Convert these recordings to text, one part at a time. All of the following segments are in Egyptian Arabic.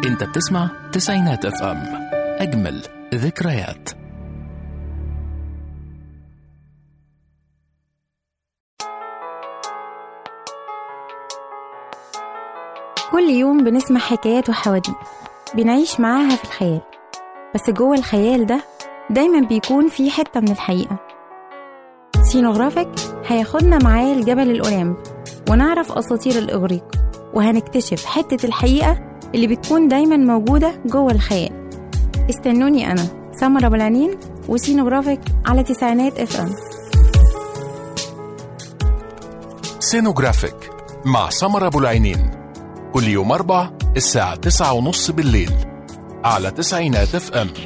انت بتسمع تسعينات اف ام اجمل ذكريات كل يوم بنسمع حكايات وحواديت بنعيش معاها في الخيال بس جوه الخيال ده دايما بيكون في حتة من الحقيقة سينوغرافيك هياخدنا معاه لجبل الأوليمب ونعرف أساطير الإغريق وهنكتشف حتة الحقيقة اللي بتكون دايما موجودة جوه الخيال استنوني أنا سمر أبو العنين وسينوغرافيك على تسعينات اف ام سينوجرافيك مع سمر ابو العينين كل يوم اربع الساعة تسعة ونص بالليل على تسعينات اف ام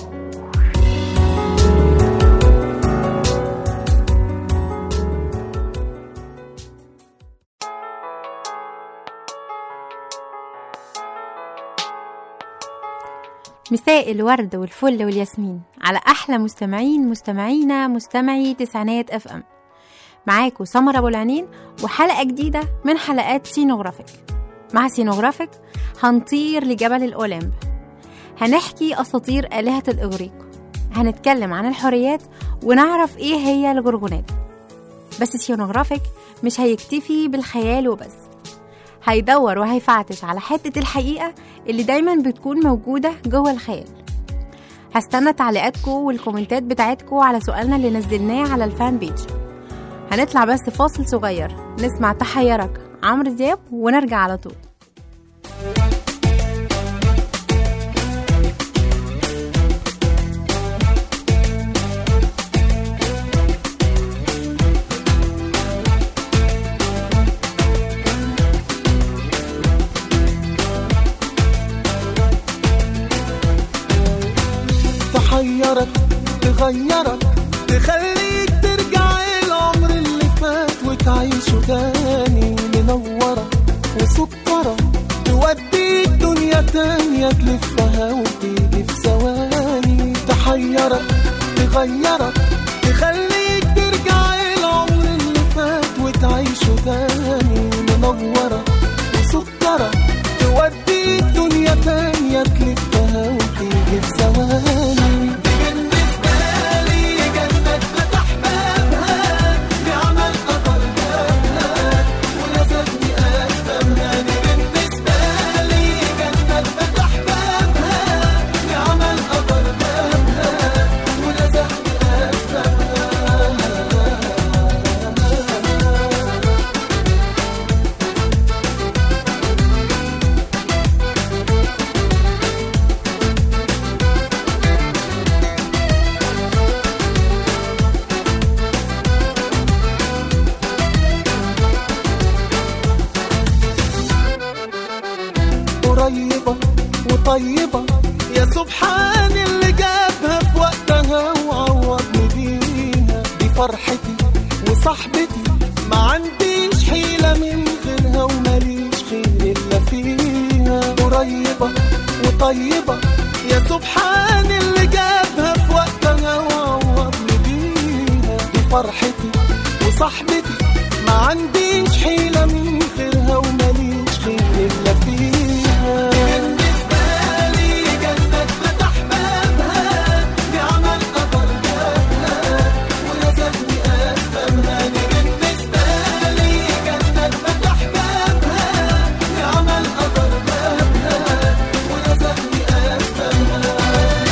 مساء الورد والفل والياسمين على احلى مستمعين مستمعينا مستمعي تسعينات اف ام معاكم سمر ابو العنين وحلقه جديده من حلقات سينوغرافيك مع سينوغرافيك هنطير لجبل الاوليمب هنحكي اساطير الهه الاغريق هنتكلم عن الحريات ونعرف ايه هي الغرغونات بس سينوغرافيك مش هيكتفي بالخيال وبس هيدور وهيفعتش على حتة الحقيقة اللي دايما بتكون موجودة جوه الخيال هستنى تعليقاتكم والكومنتات بتاعتكم على سؤالنا اللي نزلناه على الفان بيج هنطلع بس فاصل صغير نسمع تحيرك عمرو دياب ونرجع على طول تحيرك تغيرك تخليك ترجع العمر اللي فات وتعيشه تاني منورة وسكرة توديك دنيا تانية تلفها وتيجي في ثواني تحيرك تغيرك تخليك ترجع العمر اللي فات وتعيشه تاني منورة وسكرة توديك دنيا تانية تلفها وتيجي في ثواني دي بالنسبة لي جنة فتح بابها بعمل قطر جابها ولازمني أفهمها دي بالنسبة لي جنة فتح بابها بعمل قطر جابها ولازمني أفهمها قريبة وطيبة يا سبحان اللي جابها في وقتها وعوضني بيها دي فرحتي وصاحبتي ما عنديش حيلة من غيرها وماليش خير إلا فيها قريبة وطيبة يا سبحان اللي جابها في وقتها وعوضني بيها دي فرحتي وصاحبتي ما عنديش حيلة من غيرها وماليش خير إلا فيها بالنسبة لي جنة فتح بابها بعمل قطر جابها ولازمني أفهمها دي بالنسبة لي جنة فتح بابها بعمل قطر جابها ولازمني أفهمها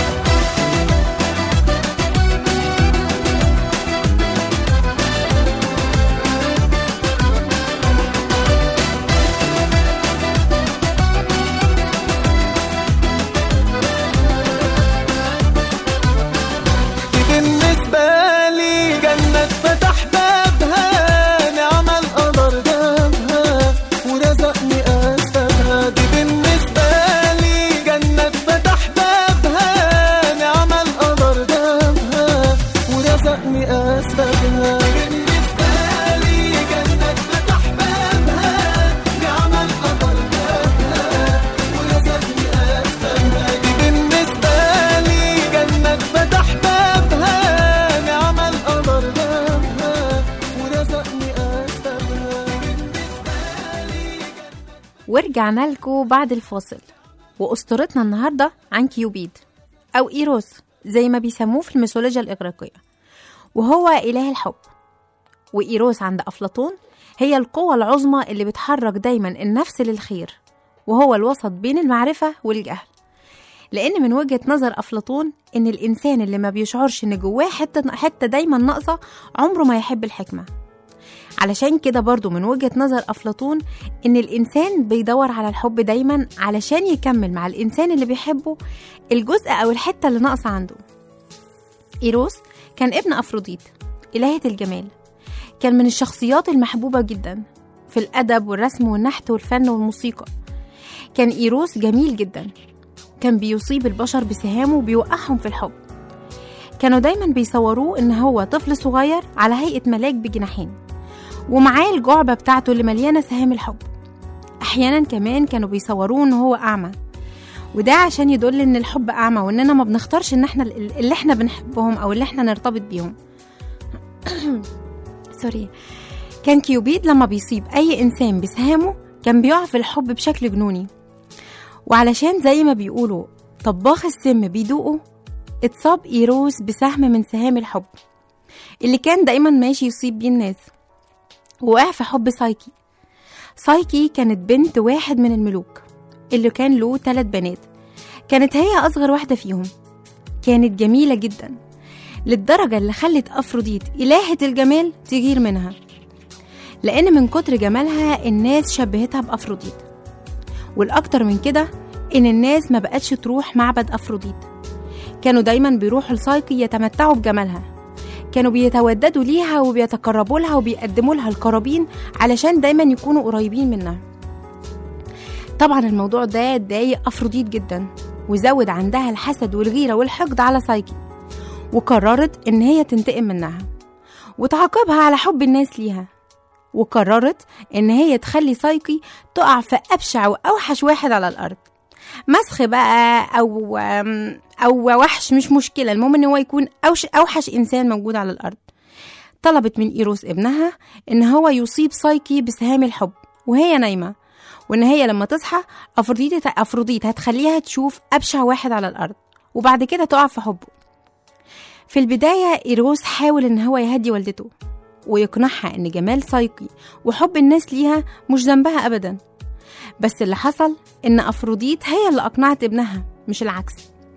دي بالنسبة لي جنة فتح بابها نعم القدر جابها ورزقني أسبابها دي بالنسبة لي جنة فتح بابها نعم القدر جابها ورزقني أسبابها بالنسبة لي جنة فتح بابها نعم القدر جابها ورزقني أسبابها دي بالنسبة لي جنة فتح بابها نعم القدر جابها ورزقني أسبابها ورجعنا لكم بعد الفاصل وأسطورتنا النهاردة عن كيوبيد أو إيروس زي ما بيسموه في الميثولوجيا الإغريقية وهو إله الحب وإيروس عند أفلاطون هي القوة العظمى اللي بتحرك دايما النفس للخير وهو الوسط بين المعرفة والجهل لأن من وجهة نظر أفلاطون إن الإنسان اللي ما بيشعرش إن جواه حتة حتة دايما ناقصة عمره ما يحب الحكمة علشان كده برضو من وجهة نظر أفلاطون إن الإنسان بيدور على الحب دايما علشان يكمل مع الإنسان اللي بيحبه الجزء أو الحتة اللي ناقصة عنده إيروس كان ابن أفروديت إلهة الجمال كان من الشخصيات المحبوبة جدا في الأدب والرسم والنحت والفن والموسيقى كان إيروس جميل جدا كان بيصيب البشر بسهامه وبيوقعهم في الحب كانوا دايما بيصوروه إن هو طفل صغير على هيئة ملاك بجناحين ومعاه الجعبة بتاعته اللي مليانة سهام الحب أحيانا كمان كانوا بيصوروه إن هو أعمى وده عشان يدل إن الحب أعمى وإننا ما بنختارش إن إحنا اللي إحنا بنحبهم أو اللي إحنا نرتبط بيهم سوري كان كيوبيد لما بيصيب أي إنسان بسهامه كان بيقع في الحب بشكل جنوني وعلشان زي ما بيقولوا طباخ السم بيدوقه اتصاب إيروس بسهم من سهام الحب اللي كان دايما ماشي يصيب بيه الناس ووقع في حب سايكي سايكي كانت بنت واحد من الملوك اللي كان له ثلاث بنات كانت هي أصغر واحدة فيهم كانت جميلة جدا للدرجة اللي خلت أفروديت إلهة الجمال تغير منها لأن من كتر جمالها الناس شبهتها بأفروديت والأكتر من كده إن الناس ما بقتش تروح معبد أفروديت كانوا دايما بيروحوا لسايكي يتمتعوا بجمالها كانوا بيتوددوا ليها وبيتقربوا لها وبيقدموا لها القرابين علشان دايما يكونوا قريبين منها طبعا الموضوع ده ضايق أفروديت جدا وزود عندها الحسد والغيرة والحقد على سايكي وقررت إن هي تنتقم منها وتعاقبها على حب الناس ليها وقررت إن هي تخلي سايكي تقع في أبشع وأوحش واحد على الأرض مسخ بقى أو أو وحش مش مشكلة المهم إن هو يكون أوش أوحش إنسان موجود على الأرض طلبت من إيروس ابنها إن هو يصيب سايكي بسهام الحب وهي نايمة وإن هي لما تصحى أفروديت أفروديت هتخليها تشوف أبشع واحد على الأرض وبعد كده تقع في حبه في البداية إيروس حاول إن هو يهدي والدته ويقنعها إن جمال سايكي وحب الناس ليها مش ذنبها أبدا بس اللي حصل إن أفروديت هي اللي أقنعت ابنها مش العكس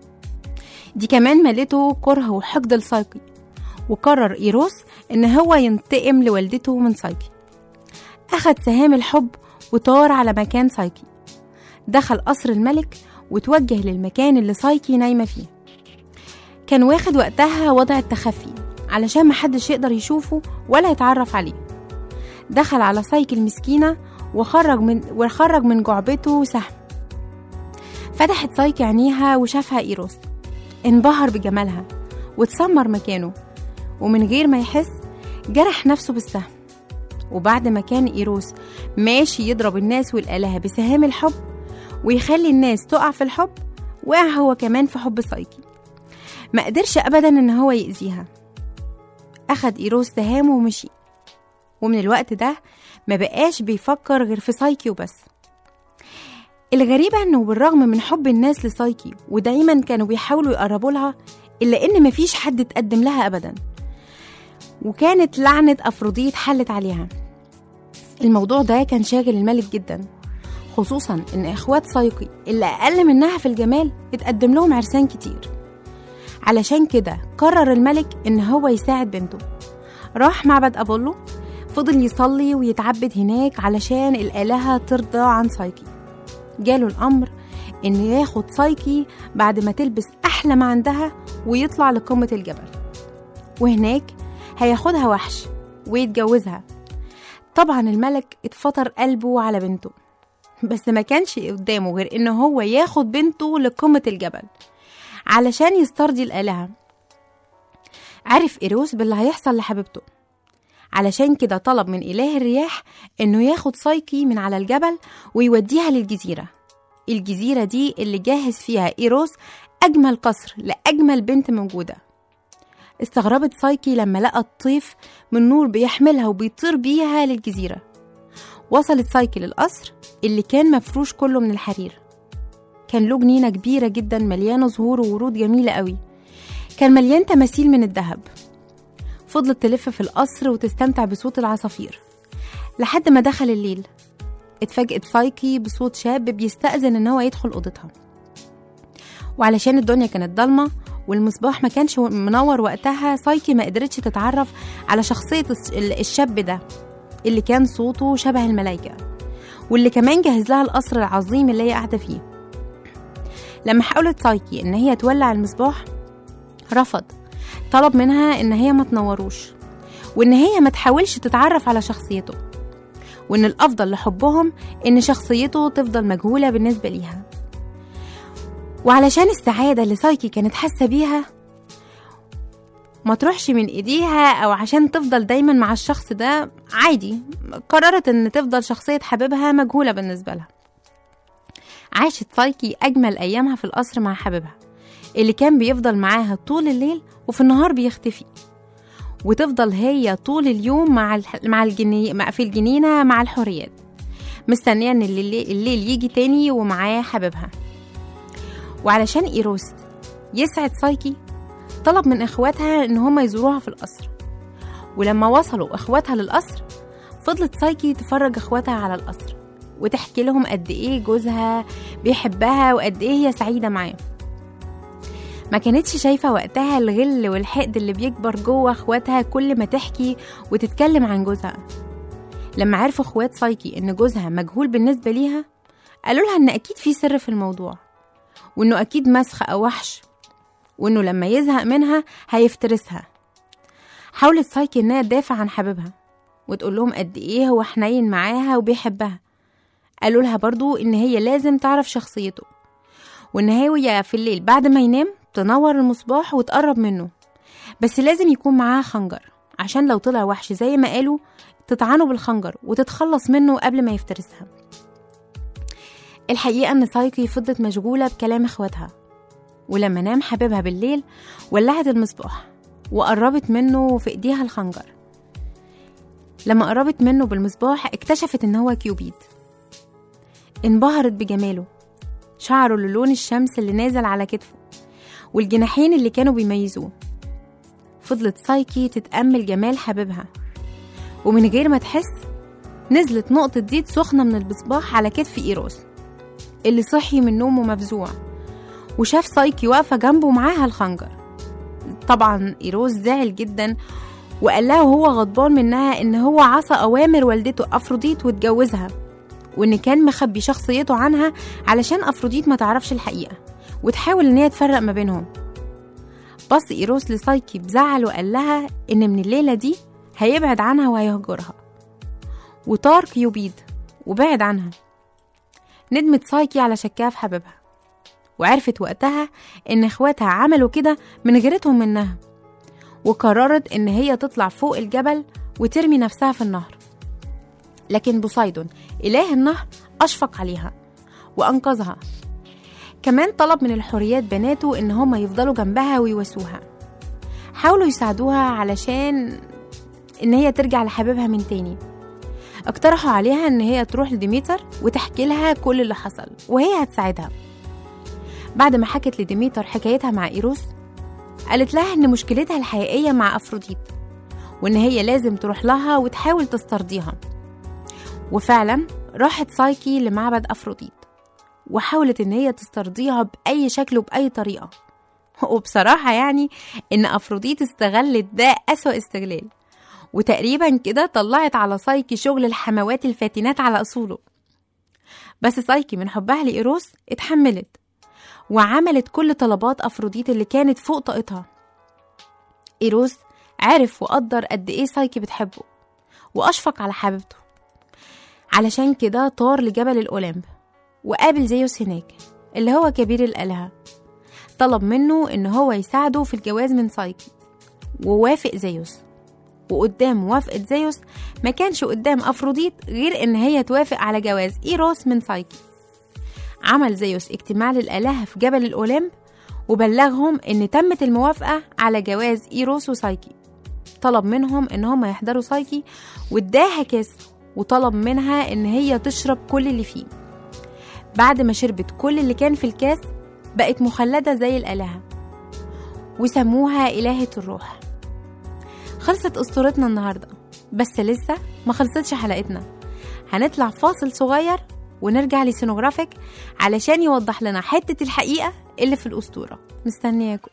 دي كمان ملته كره وحقد لسايكي وقرر إيروس إن هو ينتقم لوالدته من سايكي أخد سهام الحب وطار على مكان سايكي دخل قصر الملك وتوجه للمكان اللي سايكي نايمة فيه كان واخد وقتها وضع التخفي علشان محدش يقدر يشوفه ولا يتعرف عليه دخل على سايكي المسكينة وخرج من وخرج من جعبته سهم فتحت سايكي عينيها وشافها إيروس انبهر بجمالها واتسمر مكانه ومن غير ما يحس جرح نفسه بالسهم وبعد ما كان إيروس ماشي يضرب الناس والآلهة بسهام الحب ويخلي الناس تقع في الحب وقع هو كمان في حب سايكي ما قدرش أبدا إن هو يأذيها أخد إيروس سهامه ومشي ومن الوقت ده ما بقاش بيفكر غير في سايكي وبس الغريبة إنه بالرغم من حب الناس لسايكي ودايما كانوا بيحاولوا يقربوا لها إلا إن مفيش حد اتقدم لها أبدا وكانت لعنة أفروديت حلت عليها الموضوع ده كان شاغل الملك جدا خصوصا إن إخوات سايكي اللي أقل منها في الجمال اتقدم لهم عرسان كتير علشان كده قرر الملك إن هو يساعد بنته راح معبد أبولو فضل يصلي ويتعبد هناك علشان الآلهة ترضى عن سايكي جاله الأمر إن ياخد سايكي بعد ما تلبس أحلى ما عندها ويطلع لقمة الجبل وهناك هياخدها وحش ويتجوزها طبعا الملك اتفطر قلبه على بنته بس ما كانش قدامه غير إن هو ياخد بنته لقمة الجبل علشان يسترضي الآلهة عرف إيروس باللي هيحصل لحبيبته علشان كده طلب من إله الرياح إنه ياخد سايكي من على الجبل ويوديها للجزيرة الجزيرة دي اللي جاهز فيها إيروس أجمل قصر لأجمل بنت موجودة استغربت سايكي لما لقى الطيف من نور بيحملها وبيطير بيها للجزيرة وصلت سايكي للقصر اللي كان مفروش كله من الحرير كان له جنينة كبيرة جدا مليانة زهور وورود جميلة قوي كان مليان تماثيل من الذهب فضلت تلف في القصر وتستمتع بصوت العصافير لحد ما دخل الليل اتفاجئت سايكي بصوت شاب بيستأذن ان هو يدخل اوضتها وعلشان الدنيا كانت ضلمة والمصباح ما كانش منور وقتها سايكي ما قدرتش تتعرف على شخصية الس- الشاب ده اللي كان صوته شبه الملايكة واللي كمان جهز لها القصر العظيم اللي هي قاعدة فيه لما حاولت سايكي ان هي تولع المصباح رفض طلب منها ان هي ما تنوروش وان هي ما تحاولش تتعرف على شخصيته وان الافضل لحبهم ان شخصيته تفضل مجهولة بالنسبة ليها وعلشان السعادة اللي سايكي كانت حاسة بيها ما تروحش من ايديها او عشان تفضل دايما مع الشخص ده عادي قررت ان تفضل شخصية حبيبها مجهولة بالنسبة لها عاشت سايكي اجمل ايامها في القصر مع حبيبها اللي كان بيفضل معاها طول الليل وفي النهار بيختفي وتفضل هي طول اليوم مع الح... مع الجني... مع في الجنينة مع الحريات مستنية ان الليل, الليل يجي تاني ومعاه حبيبها وعلشان إيروس يسعد سايكي طلب من إخواتها إن هما يزوروها في القصر ولما وصلوا إخواتها للقصر فضلت سايكي تفرج إخواتها على القصر وتحكي لهم قد إيه جوزها بيحبها وقد إيه هي سعيدة معاه ما كانتش شايفة وقتها الغل والحقد اللي بيكبر جوه إخواتها كل ما تحكي وتتكلم عن جوزها لما عرفوا إخوات سايكي إن جوزها مجهول بالنسبة ليها قالوا لها إن أكيد في سر في الموضوع وإنه أكيد مسخ أو وحش وإنه لما يزهق منها هيفترسها حاولت سايكي إنها تدافع عن حبيبها وتقول لهم قد إيه هو حنين معاها وبيحبها قالوا لها برضو إن هي لازم تعرف شخصيته وإن هي في الليل بعد ما ينام تنور المصباح وتقرب منه بس لازم يكون معاها خنجر عشان لو طلع وحش زي ما قالوا تطعنه بالخنجر وتتخلص منه قبل ما يفترسها الحقيقة إن سايكي فضلت مشغولة بكلام إخواتها ولما نام حبيبها بالليل ولعت المصباح وقربت منه في إيديها الخنجر لما قربت منه بالمصباح اكتشفت إن هو كيوبيد انبهرت بجماله شعره للون الشمس اللي نازل على كتفه والجناحين اللي كانوا بيميزوه فضلت سايكي تتأمل جمال حبيبها ومن غير ما تحس نزلت نقطة زيت سخنة من المصباح على كتف إيروس اللي صحي من نومه مفزوع وشاف سايكي واقفة جنبه معاها الخنجر طبعا إيروس زعل جدا وقال لها وهو غضبان منها إن هو عصى أوامر والدته أفروديت واتجوزها وإن كان مخبي شخصيته عنها علشان أفروديت ما تعرفش الحقيقة وتحاول إن هي تفرق ما بينهم بص إيروس لسايكي بزعل وقال لها إن من الليلة دي هيبعد عنها وهيهجرها وطار كيوبيد وبعد عنها ندمت سايكي على شكها في حبيبها وعرفت وقتها إن إخواتها عملوا كده من غيرتهم منها وقررت إن هي تطلع فوق الجبل وترمي نفسها في النهر لكن بوسايدون إله النهر أشفق عليها وأنقذها كمان طلب من الحوريات بناته إن هما يفضلوا جنبها ويواسوها حاولوا يساعدوها علشان إن هي ترجع لحبيبها من تاني اقترحوا عليها إن هي تروح لديميتر وتحكي لها كل اللي حصل وهي هتساعدها بعد ما حكت لديميتر حكايتها مع إيروس قالت لها إن مشكلتها الحقيقية مع أفروديت وإن هي لازم تروح لها وتحاول تسترضيها وفعلا راحت سايكي لمعبد أفروديت وحاولت إن هي تسترضيها بأي شكل وبأي طريقة وبصراحة يعني إن أفروديت استغلت ده أسوأ استغلال وتقريبا كده طلعت على سايكي شغل الحموات الفاتنات على أصوله بس سايكي من حبها لإيروس اتحملت وعملت كل طلبات أفروديت اللي كانت فوق طاقتها إيروس عرف وقدر قد إيه سايكي بتحبه وأشفق على حبيبته علشان كده طار لجبل الأولمب وقابل زيوس هناك اللي هو كبير الآلهة طلب منه إن هو يساعده في الجواز من سايكي ووافق زيوس وقدام موافقة زيوس ما كانش قدام أفروديت غير إن هي توافق على جواز إيروس من سايكي عمل زيوس اجتماع للآلهة في جبل الأولمب وبلغهم إن تمت الموافقة على جواز إيروس وسايكي طلب منهم إن هم يحضروا سايكي واداها كاس وطلب منها إن هي تشرب كل اللي فيه بعد ما شربت كل اللي كان في الكاس بقت مخلدة زي الآلهة وسموها إلهة الروح خلصت أسطورتنا النهاردة بس لسه ما خلصتش حلقتنا هنطلع فاصل صغير ونرجع لسينوغرافيك علشان يوضح لنا حتة الحقيقة اللي في الأسطورة مستنياكم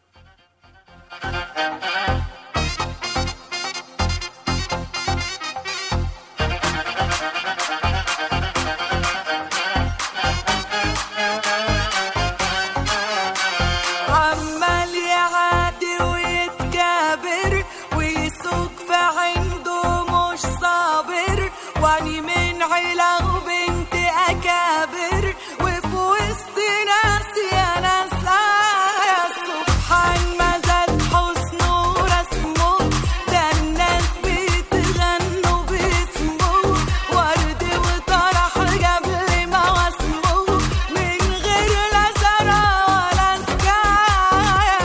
عمال يعادي ويتكابر ويسوق في عنده مش صابر واني من عيلة وبنت أكابر وفي وسط ناس يا ناس يا سبحان ما زاد حسنه ورسمه ده الناس بتغنوا باسمه ورد وطرح قبل ما واسمه من غير لا زرع ولا سكاية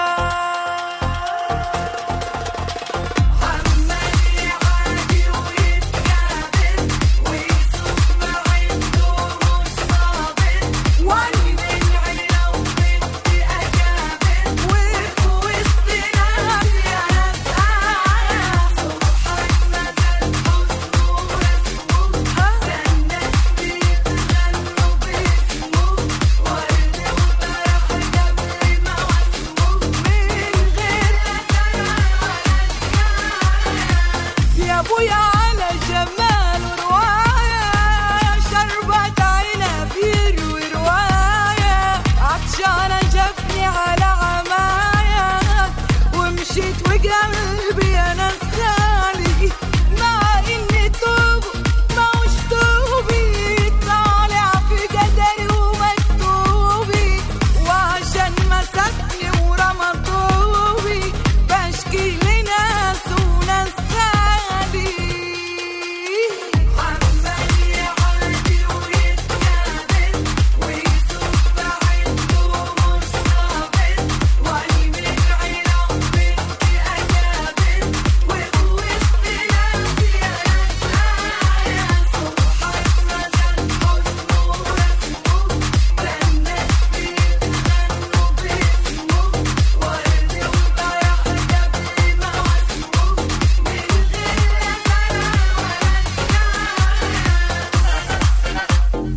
عمال يعادي ويتكابر ويسوق ما عنده مش صابر واني من عيلة وبنت أكابر وفي وسط ناس يا ناس سبحان ما زاد حسنه ورسمه ده الناس بيتغنوا باسمه ورد وطرح قبل ما واسمه من غير لا زرع يا ابويا على جمال ورواية شربت عنبير ورواية عطشانة جابني على عماية ومشيت وقلبي انا خالي مع اني توب ما وش توبي طالع في قدري ومكتوبي وعشان مسكني ورمى طوبي بشكي لناس وناس خالي عمال يعدي ويتكابر ويسوق عنده مش صابر واني من عيلة وبنت أكابر وفي وسط ناس يا ناس يا سبحان ما زاد حسنه ورسمه ده الناس بيتغنوا باسمه ورد وطرح قبل ما واسمه من غير لا زرع ولا سكاية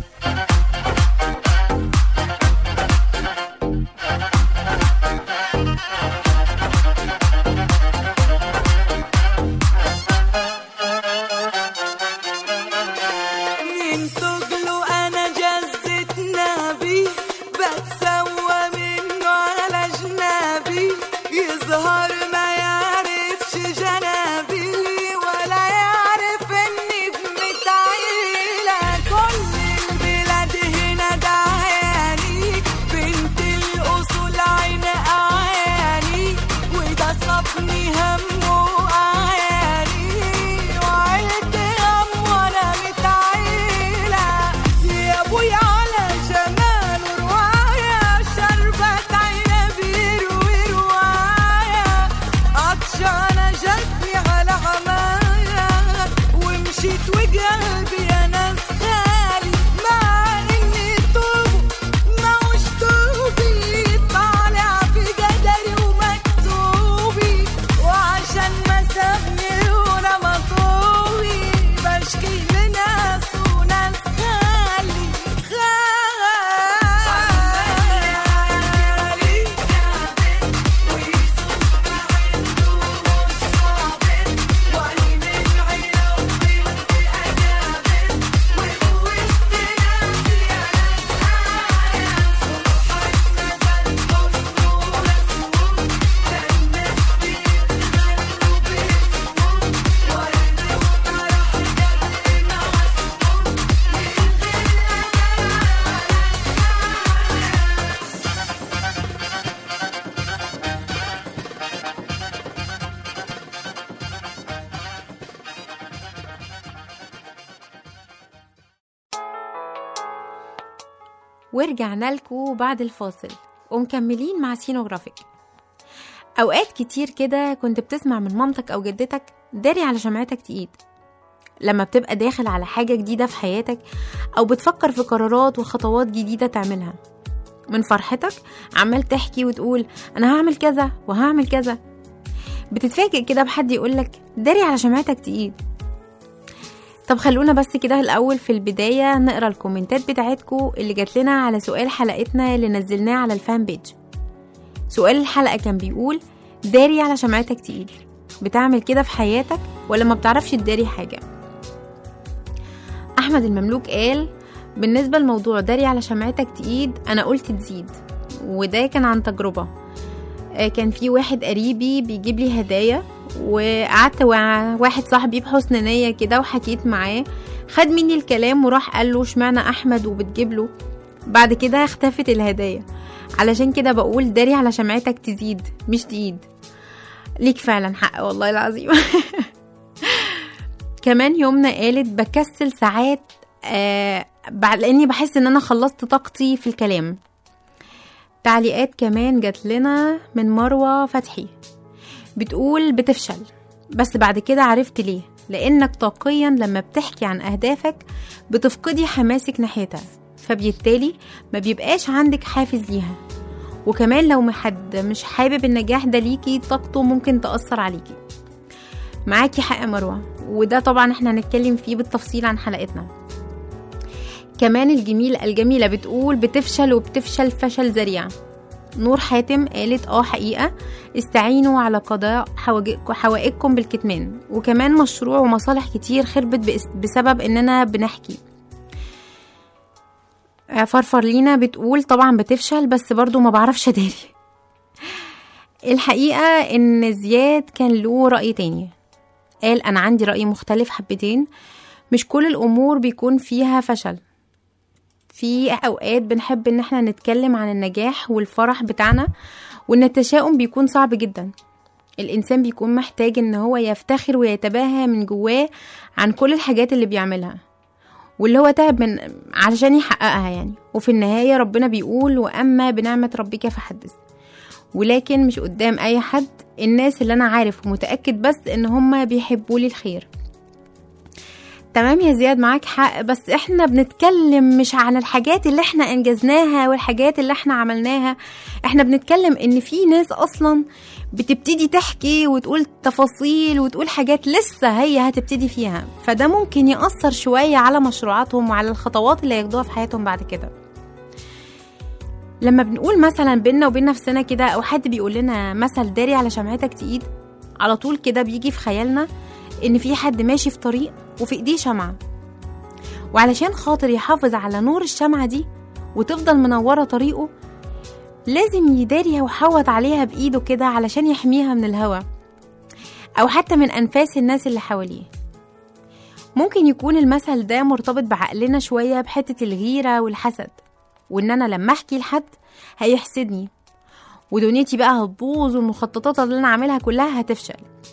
مين تقلوا انا جزت نبي بتسوى منه على جنابي يظهر ما يعرفش جنابي ولا يعرف اني بنت عيلة كل البلاد هنا دعياني بنت الاصول عين اعياني وده صفني همه اعياني وعيلتي هم وانا متعيلة يا ابويا على جمال ورواية شربت عنبير ورواية عطشانة جتني على عماية ومشيت وقلبي يا ناس خالي مع اني توب ما وش توبي طالع في قدري ومكتوبي وعشان ما سابني ولا مطوبي بشكي لناس وناس خالي خالي ويسوق عنده مش صابر واني من عيلة وبنت أكابر وفي وسط ناس يا ناس سبحان ما زاد حسنه ورسمه ده الناس بيتغنوا باسمه ورد وطرح قبل ما واسمه من غير لا زرع ولا سكاية ورجعنا لكم بعد الفاصل ومكملين مع سينوغرافيك أوقات كتير كده كنت بتسمع من مامتك أو جدتك داري على شمعتك تقيد لما بتبقى داخل على حاجة جديدة في حياتك أو بتفكر في قرارات وخطوات جديدة تعملها من فرحتك عمال تحكي وتقول أنا هعمل كذا وهعمل كذا بتتفاجئ كده بحد يقولك داري على شمعتك تقيل طب خلونا بس كده الأول في البداية نقرا الكومنتات بتاعتكم اللي جات لنا على سؤال حلقتنا اللي نزلناه على الفان بيج سؤال الحلقة كان بيقول داري على شمعتك تقيل بتعمل كده في حياتك ولا ما بتعرفش تداري حاجة أحمد المملوك قال بالنسبة لموضوع داري على شمعتك تقيل أنا قلت تزيد وده كان عن تجربة آه، كان في واحد قريبي بيجيب لي هدايا وقعدت مع واحد صاحبي بحسن نية كده وحكيت معاه خد مني الكلام وراح قال له اشمعنى احمد وبتجيب له بعد كده اختفت الهدايا علشان كده بقول داري على شمعتك تزيد مش تقيد ليك فعلا حق والله العظيم كمان يومنا قالت بكسل ساعات آه بعد لاني بحس ان انا خلصت طاقتي في الكلام تعليقات كمان جات لنا من مروة فتحي بتقول بتفشل بس بعد كده عرفت ليه لانك طاقيا لما بتحكي عن اهدافك بتفقدي حماسك ناحيتها فبالتالي ما بيبقاش عندك حافز ليها وكمان لو حد مش حابب النجاح ده ليكي طاقته ممكن تأثر عليكي معاكي حق يا مروة وده طبعا احنا هنتكلم فيه بالتفصيل عن حلقتنا كمان الجميل الجميلة بتقول بتفشل وبتفشل فشل ذريع نور حاتم قالت اه حقيقة استعينوا على قضاء حواجئ- حوائجكم بالكتمان وكمان مشروع ومصالح كتير خربت بس- بسبب اننا بنحكي آه، فرفر لينا بتقول طبعا بتفشل بس برضو ما بعرفش اداري الحقيقة ان زياد كان له رأي تاني قال انا عندي رأي مختلف حبتين مش كل الامور بيكون فيها فشل في اوقات بنحب ان احنا نتكلم عن النجاح والفرح بتاعنا وان التشاؤم بيكون صعب جدا الانسان بيكون محتاج ان هو يفتخر ويتباهى من جواه عن كل الحاجات اللي بيعملها واللي هو تعب من علشان يحققها يعني وفي النهاية ربنا بيقول وأما بنعمة ربك فحدث ولكن مش قدام أي حد الناس اللي أنا عارف ومتأكد بس إن هما بيحبوا لي الخير تمام يا زياد معاك حق بس احنا بنتكلم مش عن الحاجات اللي احنا انجزناها والحاجات اللي احنا عملناها احنا بنتكلم ان في ناس اصلا بتبتدي تحكي وتقول تفاصيل وتقول حاجات لسه هي هتبتدي فيها فده ممكن يأثر شوية على مشروعاتهم وعلى الخطوات اللي هياخدوها في حياتهم بعد كده لما بنقول مثلا بينا وبين نفسنا كده او حد بيقول لنا مثل داري على شمعتك تقيد على طول كده بيجي في خيالنا ان في حد ماشي في طريق وفي ايديه شمعة وعلشان خاطر يحافظ على نور الشمعة دي وتفضل منورة طريقه لازم يداري ويحوط عليها بإيده كده علشان يحميها من الهواء أو حتى من أنفاس الناس اللي حواليه ممكن يكون المثل ده مرتبط بعقلنا شوية بحتة الغيرة والحسد وإن أنا لما أحكي لحد هيحسدني ودنيتي بقى هتبوظ والمخططات اللي أنا عاملها كلها هتفشل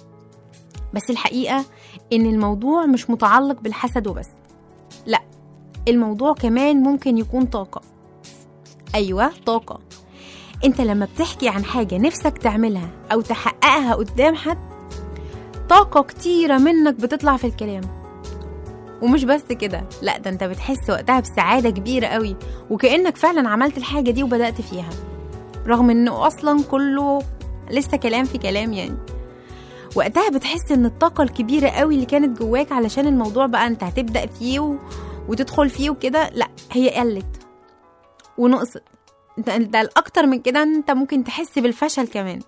بس الحقيقة إن الموضوع مش متعلق بالحسد وبس لأ الموضوع كمان ممكن يكون طاقة أيوة طاقة انت لما بتحكي عن حاجة نفسك تعملها أو تحققها قدام حد طاقة كتيرة منك بتطلع في الكلام ومش بس كده لا ده انت بتحس وقتها بسعادة كبيرة قوي وكأنك فعلا عملت الحاجة دي وبدأت فيها رغم انه اصلا كله لسه كلام في كلام يعني وقتها بتحس ان الطاقة الكبيرة قوي اللي كانت جواك علشان الموضوع بقى انت هتبدأ فيه و... وتدخل فيه وكده لا هي قلت ونقصت ده, ده الأكتر من كده انت ممكن تحس بالفشل كمان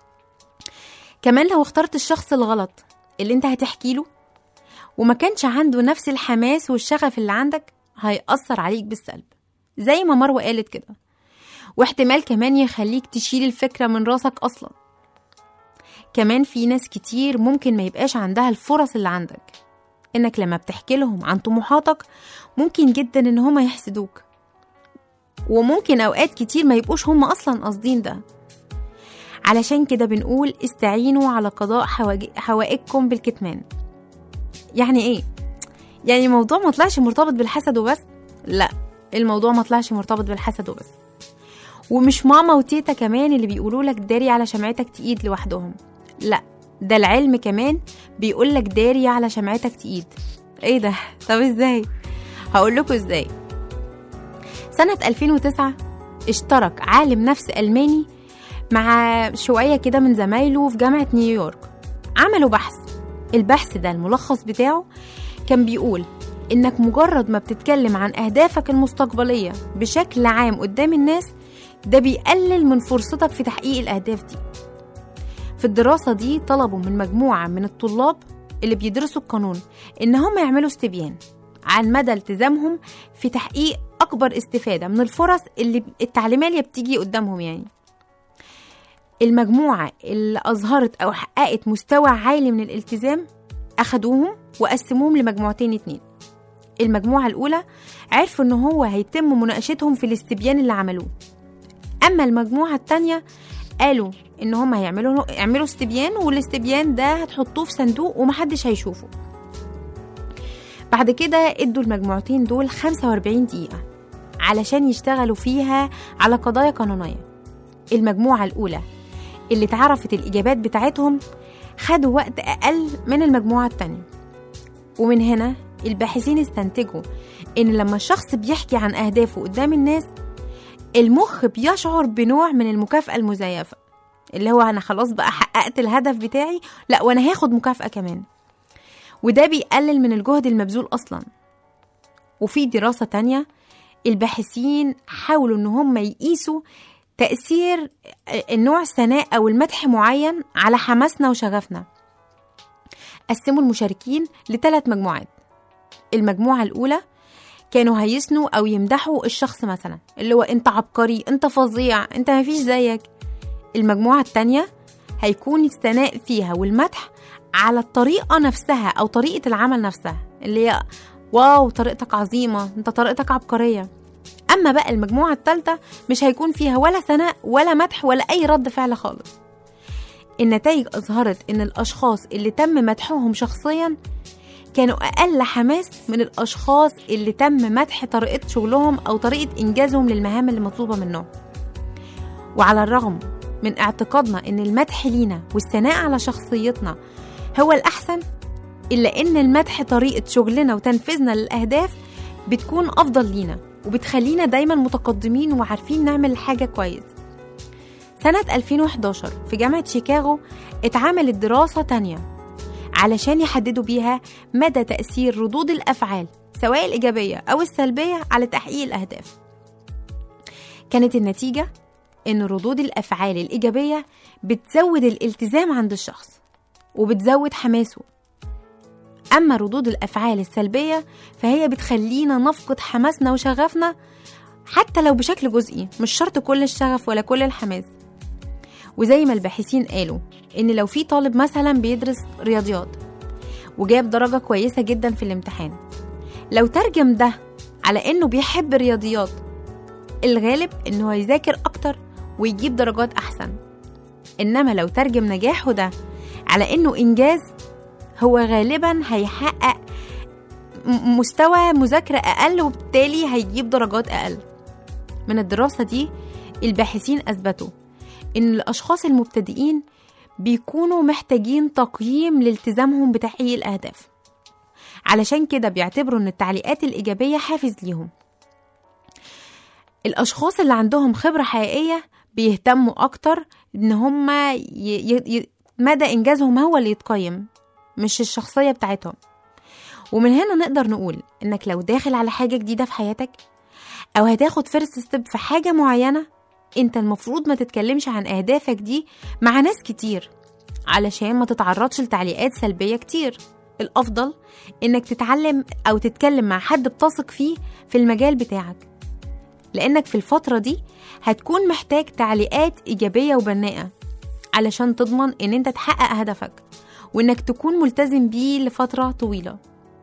كمان لو اخترت الشخص الغلط اللي انت هتحكي له وما كانش عنده نفس الحماس والشغف اللي عندك هيأثر عليك بالسلب زي ما مروة قالت كده واحتمال كمان يخليك تشيل الفكرة من راسك أصلا كمان في ناس كتير ممكن ما يبقاش عندها الفرص اللي عندك انك لما بتحكي لهم عن طموحاتك ممكن جدا ان هما يحسدوك وممكن اوقات كتير ما يبقوش هما اصلا قاصدين ده علشان كده بنقول استعينوا على قضاء حواج- حوائجكم بالكتمان يعني ايه يعني الموضوع ما طلعش مرتبط بالحسد وبس لا الموضوع ما طلعش مرتبط بالحسد وبس ومش ماما وتيتا كمان اللي بيقولوا لك داري على شمعتك تقيد لوحدهم لا ده العلم كمان بيقول لك داري على شمعتك تقيد ايه ده طب ازاي هقول لكم ازاي سنة 2009 اشترك عالم نفس ألماني مع شوية كده من زمايله في جامعة نيويورك عملوا بحث البحث ده الملخص بتاعه كان بيقول إنك مجرد ما بتتكلم عن أهدافك المستقبلية بشكل عام قدام الناس ده بيقلل من فرصتك في تحقيق الأهداف دي في الدراسة دي طلبوا من مجموعة من الطلاب اللي بيدرسوا القانون إن هم يعملوا استبيان عن مدى التزامهم في تحقيق أكبر استفادة من الفرص اللي التعليمية اللي بتيجي قدامهم يعني المجموعة اللي أظهرت أو حققت مستوى عالي من الالتزام أخدوهم وقسموهم لمجموعتين اتنين المجموعة الأولى عرفوا إن هو هيتم مناقشتهم في الاستبيان اللي عملوه أما المجموعة التانية قالوا إن هم هيعملوا يعملوا استبيان والاستبيان ده هتحطوه في صندوق ومحدش هيشوفه بعد كده ادوا المجموعتين دول 45 دقيقة علشان يشتغلوا فيها على قضايا قانونية المجموعة الأولى اللي اتعرفت الإجابات بتاعتهم خدوا وقت أقل من المجموعة التانية ومن هنا الباحثين استنتجوا إن لما الشخص بيحكي عن أهدافه قدام الناس المخ بيشعر بنوع من المكافأة المزيفة اللي هو أنا خلاص بقى حققت الهدف بتاعي لا وأنا هاخد مكافأة كمان وده بيقلل من الجهد المبذول أصلا وفي دراسة تانية الباحثين حاولوا إن هم يقيسوا تأثير النوع الثناء أو المدح معين على حماسنا وشغفنا قسموا المشاركين لثلاث مجموعات المجموعة الأولى كانوا هيثنوا أو يمدحوا الشخص مثلا اللي هو أنت عبقري أنت فظيع أنت مفيش زيك المجموعة التانية هيكون الثناء فيها والمدح على الطريقة نفسها أو طريقة العمل نفسها اللي هي واو طريقتك عظيمة أنت طريقتك عبقرية أما بقى المجموعة التالتة مش هيكون فيها ولا ثناء ولا مدح ولا أي رد فعل خالص النتائج أظهرت إن الأشخاص اللي تم مدحهم شخصيا كانوا أقل حماس من الأشخاص اللي تم مدح طريقة شغلهم أو طريقة إنجازهم للمهام اللي مطلوبة منهم وعلى الرغم من اعتقادنا إن المدح لينا والثناء على شخصيتنا هو الأحسن إلا إن المدح طريقة شغلنا وتنفيذنا للأهداف بتكون أفضل لينا وبتخلينا دايما متقدمين وعارفين نعمل حاجة كويس سنة 2011 في جامعة شيكاغو اتعملت دراسة تانية علشان يحددوا بيها مدى تأثير ردود الأفعال سواء الإيجابية أو السلبية على تحقيق الأهداف كانت النتيجة إن ردود الأفعال الإيجابية بتزود الالتزام عند الشخص وبتزود حماسه أما ردود الأفعال السلبية فهي بتخلينا نفقد حماسنا وشغفنا حتى لو بشكل جزئي مش شرط كل الشغف ولا كل الحماس وزي ما الباحثين قالوا إن لو في طالب مثلا بيدرس رياضيات وجاب درجة كويسة جدا في الامتحان لو ترجم ده على إنه بيحب الرياضيات الغالب إنه هيذاكر أكتر ويجيب درجات أحسن إنما لو ترجم نجاحه ده على إنه إنجاز هو غالبا هيحقق م- مستوى مذاكرة أقل وبالتالي هيجيب درجات أقل من الدراسة دي الباحثين أثبتوا إن الأشخاص المبتدئين بيكونوا محتاجين تقييم لالتزامهم بتحقيق الأهداف علشان كده بيعتبروا إن التعليقات الإيجابية حافز ليهم الأشخاص اللي عندهم خبرة حقيقية بيهتموا أكتر إن هما ي... ي... ي... مدى إنجازهم هو اللي يتقيم مش الشخصية بتاعتهم ومن هنا نقدر نقول إنك لو داخل على حاجة جديدة في حياتك أو هتاخد فيرست ستيب في حاجة معينة انت المفروض ما تتكلمش عن أهدافك دي مع ناس كتير علشان ما تتعرضش لتعليقات سلبية كتير الأفضل إنك تتعلم أو تتكلم مع حد بتثق فيه في المجال بتاعك لأنك في الفترة دي هتكون محتاج تعليقات إيجابية وبناءة علشان تضمن إن أنت تحقق هدفك وإنك تكون ملتزم بيه لفترة طويلة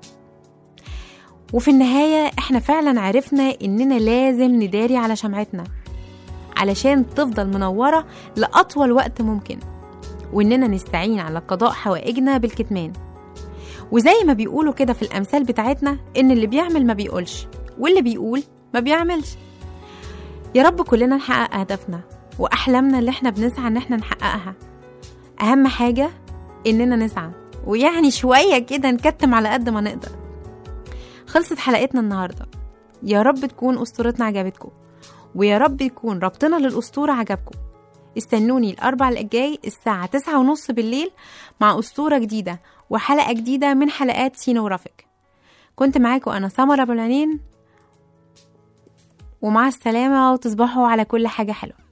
وفي النهاية إحنا فعلا عرفنا إننا لازم نداري على شمعتنا علشان تفضل منورة لأطول وقت ممكن وإننا نستعين على قضاء حوائجنا بالكتمان وزي ما بيقولوا كده في الأمثال بتاعتنا إن اللي بيعمل ما بيقولش واللي بيقول ما بيعملش يا رب كلنا نحقق أهدافنا وأحلامنا اللي احنا بنسعى إن احنا نحققها أهم حاجة إننا نسعى ويعني شوية كده نكتم على قد ما نقدر خلصت حلقتنا النهاردة يا رب تكون أسطورتنا عجبتكم ويا رب يكون ربطنا للأسطورة عجبكم استنوني الأربع الجاي الساعة تسعة ونص بالليل مع أسطورة جديدة وحلقة جديدة من حلقات سينوغرافيك كنت معاكم أنا سمر أبو العينين ومع السلامة وتصبحوا على كل حاجة حلوة